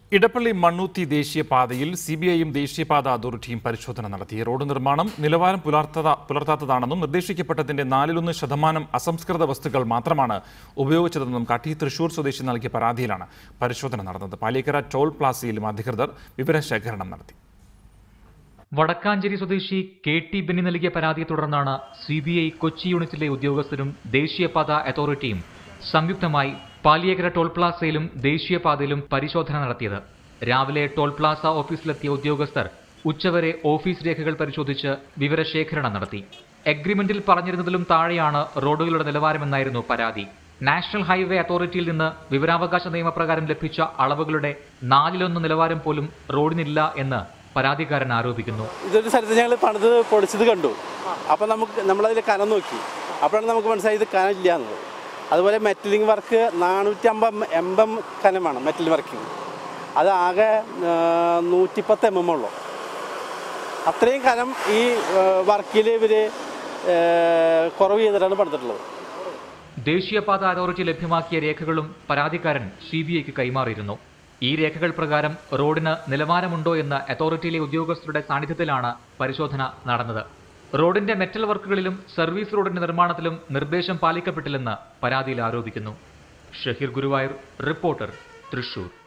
ഇടപ്പള്ളി മണ്ണൂത്തി ദേശീയപാതയിൽ C B ഐയും ദേശീയപാത അതോറിറ്റിയും പരിശോധന നടത്തി റോഡ് നിർമ്മാണം നിലവാരം പുലർത്തത പുലർത്താത്തതാണെന്നും നിർദ്ദേശിക്കപ്പെട്ടതിന്റെ നാലിലൊന്ന് ശതമാനം അസംസ്കൃത വസ്തുക്കൾ മാത്രമാണ് ഉപയോഗിച്ചതെന്നും കാട്ടി തൃശൂർ സ്വദേശി നൽകിയ പരാതിയിലാണ് പരിശോധന നടന്നത് പാലിക്കര ടോൾ പ്ലാസയിലും അധികൃതർ വിവരശേഖരണം നടത്തി വടക്കാഞ്ചേരി സ്വദേശി കെ ടി ബെന്നി നൽകിയ പരാതിയെ തുടർന്നാണ് സി ബി ഐ കൊച്ചി യൂണിറ്റിലെ ഉദ്യോഗസ്ഥരും ദേശീയപാത അതോറിറ്റിയും സംയുക്തമായി പാലിയേക്കര ടോൾ പ്ലാസയിലും ദേശീയപാതയിലും പരിശോധന നടത്തിയത് രാവിലെ ടോൾ പ്ലാസ ഓഫീസിലെത്തിയ ഉദ്യോഗസ്ഥർ ഉച്ചവരെ ഓഫീസ് രേഖകൾ പരിശോധിച്ച് വിവരശേഖരണം നടത്തി എഗ്രിമെന്റിൽ പറഞ്ഞിരുന്നതിലും താഴെയാണ് റോഡുകളുടെ നിലവാരമെന്നായിരുന്നു പരാതി നാഷണൽ ഹൈവേ അതോറിറ്റിയിൽ നിന്ന് വിവരാവകാശ നിയമപ്രകാരം ലഭിച്ച അളവുകളുടെ നാലിലൊന്ന് നിലവാരം പോലും റോഡിനില്ല എന്ന് പരാതിക്കാരൻ ആരോപിക്കുന്നു ഇതൊരു സ്ഥലത്ത് ഞങ്ങൾ പണിത് പൊടിച്ചത് കണ്ടു അപ്പോൾ നമുക്ക് നമ്മളതിൽ കനം നോക്കി അപ്പോഴാണ് നമുക്ക് മനസ്സിലായി ഇത് കനം ഇല്ല എന്നത് അതുപോലെ മെറ്റലിംഗ് വർക്ക് നാനൂറ്റമ്പത് എംബം കനമാണ് മെറ്റൽ വർക്കിംഗ് അത് ആകെ നൂറ്റിപ്പത്ത് എം എം ഉള്ളൂ അത്രയും കനം ഈ വർക്കിൽ ഇവർ കുറവ് ചെയ്തിട്ടാണ് പണിതിട്ടുള്ളത് ദേശീയപാത അതോറിറ്റി ലഭ്യമാക്കിയ രേഖകളും പരാതിക്കാരൻ സി ബി ഐക്ക് കൈമാറിയിരുന്നു ഈ രേഖകൾ പ്രകാരം റോഡിന് നിലവാരമുണ്ടോ എന്ന് അതോറിറ്റിയിലെ ഉദ്യോഗസ്ഥരുടെ സാന്നിധ്യത്തിലാണ് പരിശോധന നടന്നത് റോഡിന്റെ മെറ്റൽ വർക്കുകളിലും സർവീസ് റോഡിന്റെ നിർമ്മാണത്തിലും നിർദ്ദേശം പാലിക്കപ്പെട്ടില്ലെന്ന് പരാതിയിൽ ആരോപിക്കുന്നു ഷഹീർ ഗുരുവായൂർ റിപ്പോർട്ടർ തൃശൂർ